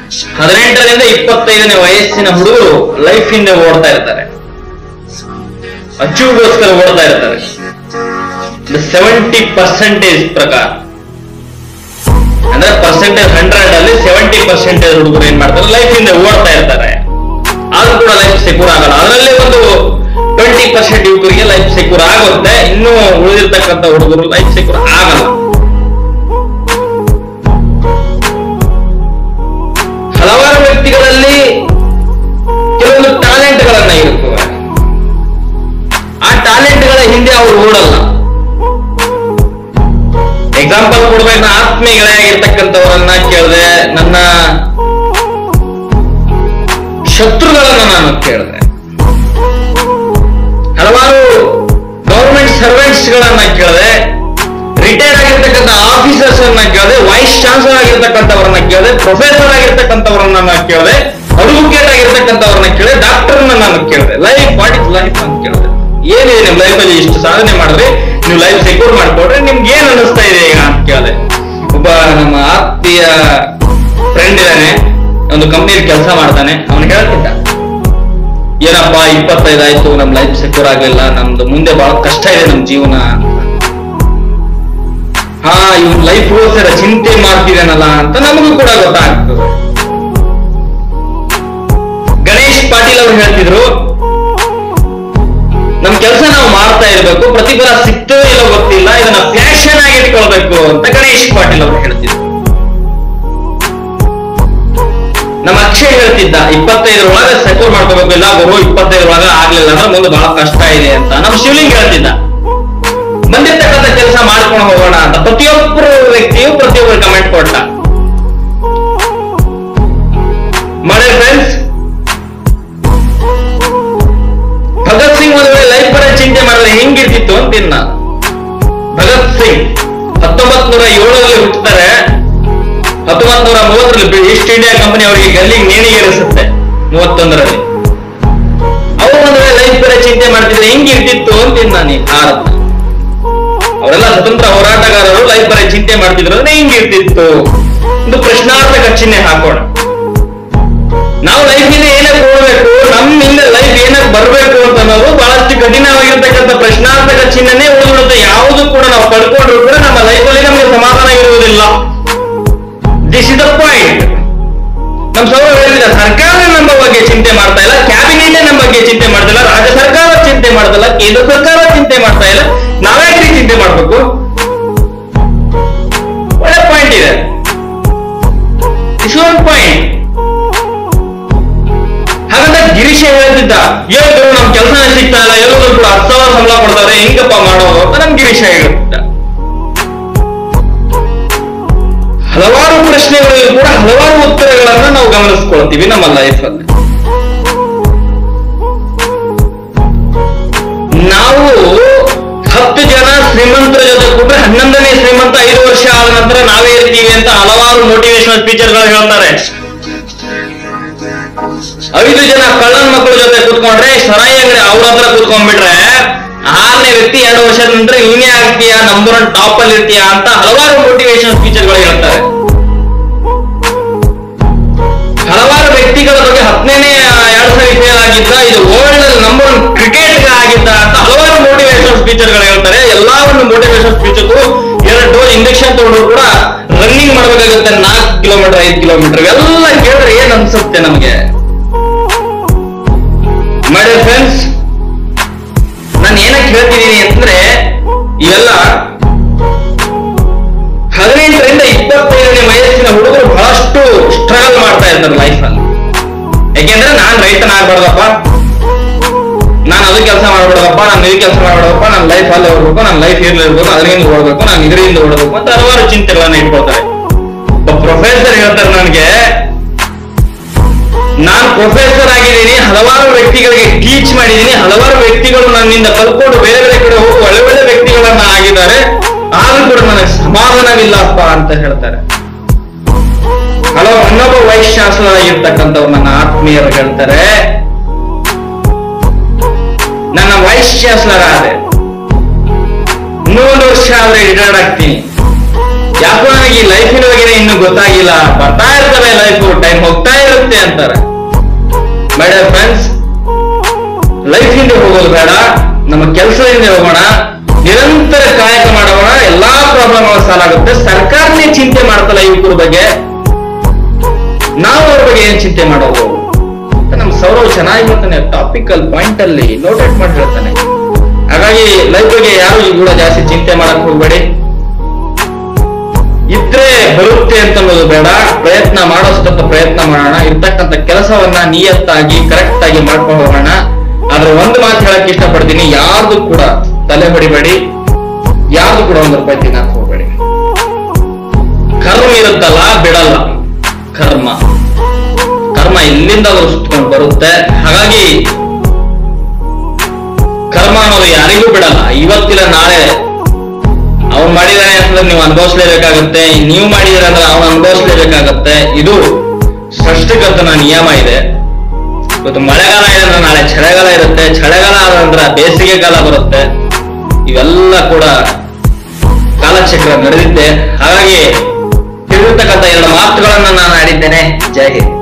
ಹದಿನೆಂಟರಿಂದ ಇಪ್ಪತ್ತೈದನೇ ವಯಸ್ಸಿನ ಹುಡುಗರು ಲೈಫ್ ಹಿಂದೆ ಓಡ್ತಾ ಇರ್ತಾರೆ ಅಚೀವ್ಗೋಸ್ಕರ ಓಡ್ತಾ ಇರ್ತಾರೆ ಸೆವೆಂಟಿ ಪರ್ಸೆಂಟೇಜ್ ಪ್ರಕಾರ ಅಂದ್ರೆ ಪರ್ಸೆಂಟೇಜ್ ಹಂಡ್ರೆಡ್ ಅಲ್ಲಿ ಸೆವೆಂಟಿ ಪರ್ಸೆಂಟೇಜ್ ಹುಡುಗರು ಏನ್ ಮಾಡ್ತಾರೆ ಲೈಫ್ ಹಿಂದೆ ಓಡ್ತಾ ಇರ್ತಾರೆ ಆದ್ರೂ ಕೂಡ ಲೈಫ್ ಸೆಕ್ಯೂರ್ ಆಗಲ್ಲ ಅದರಲ್ಲಿ ಒಂದು ಟ್ವೆಂಟಿ ಪರ್ಸೆಂಟ್ ಯುವಕರಿಗೆ ಲೈಫ್ ಸೆಕ್ಯೂರ್ ಆಗುತ್ತೆ ಇನ್ನು ಉಳಿದಿರ್ತಕ್ಕಂಥ ಹುಡುಗರು ಲೈಫ್ ಸೆಕ್ಯೂರ್ ಆಗಲ್ಲ ಹಲವಾರು ವ್ಯಕ್ತಿಗಳಲ್ಲಿ ಕೆಲವೊಂದು ಟ್ಯಾಲೆಂಟ್ಗಳನ್ನ ಇರುತ್ತವೆ ಆ ಟ್ಯಾಲೆಂಟ್ಗಳ ಹಿಂದೆ ಅವರು ಓಡಲ್ಲ ಎಕ್ಸಾಂಪಲ್ ಕೊಡ್ಬೇಕು ನಾ ಆತ್ಮೀಯಗಳಾಗಿರ್ತಕ್ಕಂಥವರನ್ನ ಕೇಳಿದೆ ನನ್ನ ಶತ್ರುಗಳನ್ನ ನಾನು ಕೇಳಿದೆ ಹಲವಾರು ಗವರ್ಮೆಂಟ್ ಸರ್ವೆಂಟ್ಸ್ ಗಳನ್ನ ಕೇಳಿದೆ ರಿಟೈರ್ ಆಗಿರ್ತಕ್ಕಂಥ ಆಫೀಸರ್ಸ್ ಅನ್ನ ಕೇಳಿದೆ ವೈಸ್ ಚಾನ್ಸಲರ್ ಆಗಿರ್ತಕ್ಕಂಥವ್ರನ್ನ ಕೇಳಿದೆ ಪ್ರೊಫೆಸರ್ ಆಗಿರ್ತಕ್ಕಂಥವ್ರನ್ನ ನಾನು ಕೇಳಿದೆ ಅಡ್ವೊಕೇಟ್ ಆಗಿರ್ತಕ್ಕಂಥವ್ರನ್ನ ಕೇಳಿದೆ ಡಾಕ್ಟರ್ನ ನಾನು ಕೇಳಿದೆ ಲೈಫ್ ವಾಟ್ ಇಸ್ ಲೈಫ್ ಅಂತ ಕೇಳಿದೆ ಏನಿದೆ ನಿಮ್ ಲೈಫ್ ಅಲ್ಲಿ ಇಷ್ಟು ಸಾಧನೆ ಮಾಡಿದ್ರೆ ನೀವು ಲೈಫ್ ಸೆಕ್ಯೂರ್ ಮಾಡ್ಕೊಡ್ರೆ ನಿಮ್ಗೆ ಏನ್ ಅನಿಸ್ತಾ ಇದೆ ಈಗ ಅಂತ ಕೇಳಿದೆ ಒಬ್ಬ ನಮ್ಮ ಆತ್ಮೀಯ ಫ್ರೆಂಡ್ ಇದ್ದಾನೆ ಒಂದು ಕಂಪ್ನಿಯಲ್ಲಿ ಕೆಲಸ ಮಾಡ್ತಾನೆ ಅವನು ಹೇಳ್ತಿದ್ದ ಏನಪ್ಪ ಇಪ್ಪತ್ತೈದು ಆಯ್ತು ನಮ್ ಲೈಫ್ ಸೆಕ್ಯೂರ್ ಆಗ್ಲಿಲ್ಲ ನಮ್ದು ಮುಂದೆ ಬಹಳ ಕಷ್ಟ ಇದೆ ನಮ್ ಜೀವನ ಅಂತ. ಹಾ ಇವ್ ಲೈಫ್ಗೋಸ್ಕರ ಚಿಂತೆ ಮಾಡ್ತಿದ್ದಾನಲ್ಲ ಅಂತ ನಮಗೂ ಕೂಡ ಗೊತ್ತಾಗ್ತದೆ ಗಣೇಶ್ ಪಾಟೀಲ್ ಅವರು ಹೇಳ್ತಿದ್ರು ನಮ್ ಕೆಲಸ ನಾವು ಮಾಡ್ತಾ ಇರ್ಬೇಕು ಪ್ರತಿಫಲ ಸಿಗ್ತೋ ಇಲ್ಲೋ ಗೊತ್ತಿಲ್ಲ ಇದನ್ನ ಪ್ಯಾಷನ್ ಆಗಿ ಇಟ್ಕೊಳ್ಬೇಕು ಅಂತ ಗಣೇಶ್ ಪಾಟೀಲ್ ಅವರು ಹೇಳ್ತಿದ್ರು ನಮ್ಮ ಅಕ್ಷಯ್ ಹೇಳ್ತಿದ್ದ ಇಪ್ಪತ್ತೈದರೊಳಗೆ ಸೆಕ್ಯೂರ್ ಮಾಡ್ಕೋಬೇಕು ಇಲ್ಲ ಗುರು ಇಪ್ಪತ್ತೈದರೊಳಗೆ ಆಗ್ಲಿಲ್ಲ ಅಂದ್ರೆ ಮುಂದೆ ಬಹಳ ಕಷ್ಟ ಇದೆ ಅಂತ ನಮ್ಮ ಶಿವಲಿಂಗ್ ಹೇಳ್ತಿದ್ದ ಬಂದಿರ್ತಕ್ಕಂಥ ಕೆಲಸ ಮಾಡ್ಕೊಂಡು ಹೋಗೋಣ ಅಂತ ಪ್ರತಿಯೊಬ್ಬರು ವ್ಯಕ್ತಿಯು ಪ್ರತಿಯೊಬ್ಬರು ಕಮೆಂಟ್ ಕೊಟ್ಟ ಮಳೆ ಫ್ರೆಂಡ್ಸ್ ಭಗತ್ ಸಿಂಗ್ ಒಂದು ವೇಳೆ ಲೈಫ್ ಬರ ಚಿಂತೆ ಮಾಡಿದ್ರೆ ಹೆಂಗಿರ್ತಿತ್ತು ಅಂತೀನಿ ನಾನು ಭಗತ್ ಸಿಂಗ್ ಹತ್ತೊಂಬತ್ ನೂರ ಏಳರಲ್ಲಿ ಹುಟ್ಟುತ್ತಾರೆ ಹತ್ತೊಂಬತ್ ನೂರ ಮೂವತ್ತರಲ್ಲಿ ಈಸ್ಟ್ ಇಂಡಿಯಾ ಕಂಪನಿ ಅವರಿಗೆ ಗಲ್ಲಿಗೆ ನೇಣಿಗೇರಿಸುತ್ತೆ ಮೂವತ್ತೊಂದರಲ್ಲಿ ಅವರು ಒಂದು ವೇಳೆ ಲೈಫ್ ಬರ ಚಿಂತೆ ಮಾಡ್ತಿದ್ರೆ ಹೆಂಗಿರ್ತಿತ್ತು ಅಂತೀನಿ ನಾನು ಈ ಭಾರತ ಅವರೆಲ್ಲ ಸ್ವತಂತ್ರ ಹೋರಾಟಗಾರರು ಲೈಫ್ ಬರ ಚಿಂತೆ ಮಾಡ್ತಿದ್ರು ಅಂದ್ರೆ ಹೆಂಗಿರ್ತಿತ್ತು ಒಂದು ಪ್ರಶ್ನಾರ್ಥಕ ಚಿಹ್ನೆ ಹಾಕೋಣ ನಾವು ಲೈಫಿಂದ ಏನಕ್ಕೆ ಹೋಗ್ಬೇಕು ನಮ್ಮಿಂದ ಲೈಫ್ ಏನಕ್ಕೆ ಬರ್ಬೇಕು ಅಂತ ಅನ್ನೋದು ಬಹಳಷ್ಟು ಕಠಿಣವಾಗಿರ್ತಕ್ಕಂಥ ಪ್ರಶ್ನಾರ್ಥಕ ಚಿಹ್ನೆನೇ ಉಳಿದುಬಿಡುತ್ತೆ ಯಾವುದು ಕೂಡ ನಾವು ಪಡ್ಕೊಂಡ್ರು ಕೂಡ ನಮ್ಮ ಲೈಫಲ್ಲಿ ನಮಗೆ ಸಮಾಧಾನ ಇರುವುದಿಲ್ಲ ದಿಸ್ ಇಸ್ ದ ಪಾಯಿಂಟ್ ನಮ್ಮ ಸೌರ ಹೇಳಿದ ಸರ್ಕಾರ ನಮ್ಮ ಬಗ್ಗೆ ಚಿಂತೆ ಮಾಡ್ತಾ ಇಲ್ಲ ಕ್ಯಾಬಿನೆಟ್ ನಮ್ಮ ಬಗ್ಗೆ ಚಿಂತೆ ಮಾಡ್ತಾ ಇಲ್ಲ ರಾಜ್ಯ ಸರ್ಕಾರ ಚಿಂತೆ ಮಾಡ್ತಾ ಇಲ್ಲ ಕೇಂದ್ರ ಸರ್ಕಾರ ಚಿಂತೆ ಮಾಡ್ತಾ ಇಲ್ಲ ನಾವ್ಯಾಕ್ರಿ ಚಿಂತೆ ಮಾಡ್ಬೇಕು ಒಳ್ಳೆ ಪಾಯಿಂಟ್ ಇದೆ ಇಸ್ ಒನ್ ಪಾಯಿಂಟ್ ಹಾಗಂದ್ರೆ ಗಿರೀಶ ಹೇಳ್ತಿದ್ದ ಏನು ನಮ್ ಕೆಲಸನೇ ಸಿಗ್ತಾ ಇಲ್ಲ ಎಲ್ಲರೂ ಕೂಡ ಹತ್ತು ಸಾವಿರ ಸಂಬಳ ಕೊಡ್ತಾರೆ ಹೆಂಗಪ್ಪ ಮಾಡೋದು ಅಂತ ನಮ್ ಗಿರೀಶ ಹೇಳ್ತಿದ್ದ ಹಲವಾರು ಪ್ರಶ್ನೆಗಳಿಗೂ ಕೂಡ ಹಲವಾರು ಉತ್ತರಗಳನ್ನ ನಾವು ಗಮನಿಸ್ಕೊಳ್ತೀವಿ ನಮ್ಮ ಲೈಫ್ ಅಲ್ಲಿ ನಾವು ಹತ್ತು ಜನ ಶ್ರೀಮಂತರ ಜೊತೆ ಕೂತ್ರೆ ಹನ್ನೊಂದನೇ ಶ್ರೀಮಂತ ಐದು ವರ್ಷ ಆದ ನಂತರ ನಾವೇ ಇರ್ತೀವಿ ಅಂತ ಹಲವಾರು ಮೋಟಿವೇಶನಲ್ ಸ್ಪೀಚರ್ಗಳು ಹೇಳ್ತಾರೆ ಐದು ಜನ ಕಳ್ಳನ್ ಮಕ್ಕಳ ಜೊತೆ ಕೂತ್ಕೊಂಡ್ರೆ ಸರಾಯಿ ಅಂಗಡಿ ಅವ್ರ ಹತ್ರ ಕೂತ್ಕೊಂಡ್ಬಿಟ್ರೆ ಆರನೇ ವ್ಯಕ್ತಿ ಎರಡು ವರ್ಷದ ನಂತರ ನೀನೇ ಆಗ್ತೀಯಾ ನಂಬರ್ ಒನ್ ಟಾಪ್ ಅಲ್ಲಿ ಇರ್ತೀಯಾ ಅಂತ ಹಲವಾರು ಮೋಟಿವೇಶನ್ ಸ್ಪೀಚರ್ಗಳು ಹೇಳ್ತಾರೆ ಹಲವಾರು ವ್ಯಕ್ತಿಗಳ ಬಗ್ಗೆ ಹತ್ತನೇ ಎರಡ್ ಸಾವಿರ ಫೇಲ್ ಆಗಿದ್ದ ಇದು ವರ್ಲ್ಡ್ ಅಲ್ಲಿ ನಂಬರ್ ಒನ್ ಕ್ರಿಕೆಟ್ ಆಗಿದ್ದ ಅಂತ ಹಲವಾರು ಮೋಟಿವೇಶನ್ ಸ್ಪೀಚರ್ಗಳು ಹೇಳ್ತಾರೆ ಎಲ್ಲಾ ಒಂದು ಮೋಟಿವೇಶನ್ ಸ್ಪೀಚರ್ಗೂ ಎರಡು ಡೋಸ್ ಇಂಜೆಕ್ಷನ್ ತಗೊಂಡ್ರು ಕೂಡ ರನ್ನಿಂಗ್ ಮಾಡ್ಬೇಕಾಗುತ್ತೆ ನಾಲ್ಕು ಕಿಲೋಮೀಟರ್ ಐದು ಕಿಲೋಮೀಟರ್ ಎಲ್ಲ ಕೇಳಿದ್ರೆ ಏನ್ ಅನ್ಸುತ್ತೆ ನಮಗೆ ಮೈ ಫ್ರೆಂಡ್ಸ್ ನಾನು ಏನಕ್ಕೆ ಹೇಳ್ತಿದ್ದೀನಿ ಅಂತಂದ್ರೆ ಇವೆಲ್ಲ ಹದಿನೆಂಟರಿಂದ ಇಪ್ಪತ್ತೈದನೇ ವಯಸ್ಸಿನ ಹುಡುಗರು ಬಹಳಷ್ಟು ಸ್ಟ್ರಗಲ್ ಮಾಡ್ತಾ ಇರ್ತಾರೆ ಲೈಫ್ ಅಲ್ಲಿ ಯಾಕೆಂದ್ರೆ ನಾನ್ ರೈತನಾಗ್ಬಾರ್ದಪ್ಪ ನಾನು ಅದು ಕೆಲಸ ಮಾಡ್ಬಿಡೋದಪ್ಪ ನಾನು ಇದು ಕೆಲಸ ಮಾಡ್ಬಿಡೋದಪ್ಪ ನನ್ನ ಲೈಫ್ ಅಲ್ಲಿ ಹೋಗ್ಬೇಕು ನನ್ನ ಲೈಫ್ ಇರ್ಲಿ ಇರ್ಬೇಕು ಅದರಿಂದ ಓಡಬೇಕು ನಾನು ಇದರಿಂದ ಓಡಬೇಕು ಅಂತ ಹಲವಾರು ಚಿಂತೆಗಳನ್ನ ಇಟ್ಕೊಳ್ತಾರೆ ಒಬ್ಬ ಪ್ರೊಫೆಸರ್ ಹೇಳ್ತಾರೆ ನನಗೆ ನಾನು ಪ್ರೊಫೆಸರ್ ಆಗಿದ್ದೀನಿ ಹಲವಾರು ವ್ಯಕ್ತಿಗಳಿಗೆ ಟೀಚ್ ಮಾಡಿದ್ದೀನಿ ಹಲವಾರು ವ್ಯಕ್ತಿಗಳು ನನ್ನಿಂದ ಕಲ್ಕೊಂಡು ಬೇರೆ ಬೇರೆ ಕಡೆ ಹೋಗಿ ಒಳ್ಳೆ ಒಳ್ಳೆ ವ್ಯಕ್ತಿಗಳನ್ನ ಆಗಿದ್ದಾರೆ ಆದ್ರೂ ಕೂಡ ನನಗೆ ಸಮಾಧಾನವಿಲ್ಲಪ್ಪ ಅಂತ ಹೇಳ್ತಾರೆ ಹಲವು ಇನ್ನೊಬ್ಬ ವೈಸ್ ಚಾನ್ಸಲರ್ ಆಗಿರ್ತಕ್ಕಂಥವ್ರು ನನ್ನ ಆತ್ಮೀಯರು ಹೇಳ್ತಾರೆ ನನ್ನ ವೈಸ್ ಚಾನ್ಸಲರ್ ಆದೆ ಇನ್ನೊಂದು ವರ್ಷ ಆದ್ರೆ ರಿಟೈರ್ಡ್ ಆಗ್ತೀನಿ ಯಾಕೋ ನನಗೆ ಈ ಲೈಫಿನ ಬಗ್ಗೆ ಇನ್ನು ಗೊತ್ತಾಗಿಲ್ಲ ಬರ್ತಾ ಇರ್ತವೆ ಲೈಫ್ ಟೈಮ್ ಟೈಮ್ ಹೋಗ್ತಾ ಇರುತ್ತೆ ಅಂತಾರೆ ಮೈ ಡಿಯರ್ ಫ್ರೆಂಡ್ಸ್ ಲೈಫ್ ಹಿಂದೆ ಹೋಗೋದು ಬೇಡ ನಮ್ಮ ಕೆಲಸ ಹಿಂದೆ ಹೋಗೋಣ ನಿರಂತರ ಕಾಯಕ ಮಾಡೋಣ ಎಲ್ಲಾ ಪ್ರಾಬ್ಲಮ್ ಸಾಲ್ವ್ ಆಗುತ್ತೆ ಸರ್ಕಾರನೇ ಚಿಂತೆ ಮಾಡ್ತಲ್ಲ ಯುವಕರ ಬಗ್ಗೆ ನಾವು ಅವ್ರ ಬಗ್ಗೆ ಏನ್ ಚಿಂತೆ ಮಾಡೋದು ಅಂತ ನಮ್ ಸೌರವ್ ಚೆನ್ನಾಗಿ ಹೇಳ್ತಾನೆ ಟಾಪಿಕಲ್ ಪಾಯಿಂಟ್ ಅಲ್ಲಿ ನೋಟೇಟ್ ಮಾಡಿ ಹೇಳ್ತಾನೆ ಹಾಗಾಗಿ ಲೈಫ್ ಬಗ್ಗೆ ಯಾರು ಕೂಡ ಜಾಸ್ತಿ ಚಿಂತೆ ಮಾಡಕ್ ಹೋಗ್ಬೇಡಿ ಇದ್ರೆ ಬರುತ್ತೆ ಅಂತ ಅನ್ನೋದು ಬೇಡ ಪ್ರಯತ್ನ ಮಾಡೋಷ್ಟೊತ್ತ ಪ್ರಯತ್ನ ಮಾಡೋಣ ಇರ್ತಕ್ಕಂಥ ಕೆಲಸವನ್ನ ನಿಯತ್ತಾಗಿ ಕರೆಕ್ಟ್ ಆಗಿ ಮಾಡ್ಕೊಂಡು ಹೋಗೋಣ ಆದ್ರೆ ಒಂದು ಮಾತು ಹೇಳಕ್ ಇಷ್ಟಪಡ್ತೀನಿ ಯಾರ್ದು ಕೂಡ ತಲೆ ಹೊಡಿಬೇಡಿ ಯಾರ್ದು ಕೂಡ ಒಂದು ರೂಪಾಯಿ ತಿನ್ನಕ್ ಹೋಗ್ಬೇಡಿ ಕರ್ಮ ಇರುತ್ತಲ್ಲ ಬಿಡಲ್ಲ ಕರ್ಮ ಕರ್ಮ ಇಲ್ಲಿಂದ ಸುತ್ಕೊಂಡು ಬರುತ್ತೆ ಹಾಗಾಗಿ ಕರ್ಮ ಅನ್ನೋದು ಯಾರಿಗೂ ಬಿಡಲ್ಲ ಇವತ್ತಿಲ್ಲ ನಾಳೆ ಅವ್ನು ಮಾಡಿದಾನೆ ಅಂತಂದ್ರೆ ನೀವು ಅನುಭವಿಸ್ಲೇಬೇಕಾಗತ್ತೆ ನೀವು ಮಾಡಿದಿರ ಅಂದ್ರೆ ಅವನು ಅನುಭವಿಸ್ಲೇಬೇಕಾಗತ್ತೆ ಇದು ಸೃಷ್ಟಿಕರ್ತನ ನಿಯಮ ಇದೆ ಇವತ್ತು ಮಳೆಗಾಲ ಇದೆ ಅಂದ್ರೆ ನಾಳೆ ಚಳಿಗಾಲ ಇರುತ್ತೆ ಚಳಿಗಾಲ ಆದ ನಂತರ ಬೇಸಿಗೆ ಕಾಲ ಬರುತ್ತೆ ಇವೆಲ್ಲ ಕೂಡ ಕಾಲಚಕ್ರ ನಡೆದಿದ್ದೆ ಹಾಗಾಗಿ ತಿಳಿದಿರ್ತಕ್ಕಂಥ ಎರಡು ಮಾತುಗಳನ್ನ ನಾನು ಆಡಿದ್ದೇನೆ ಜೈ ಹಿಂದ್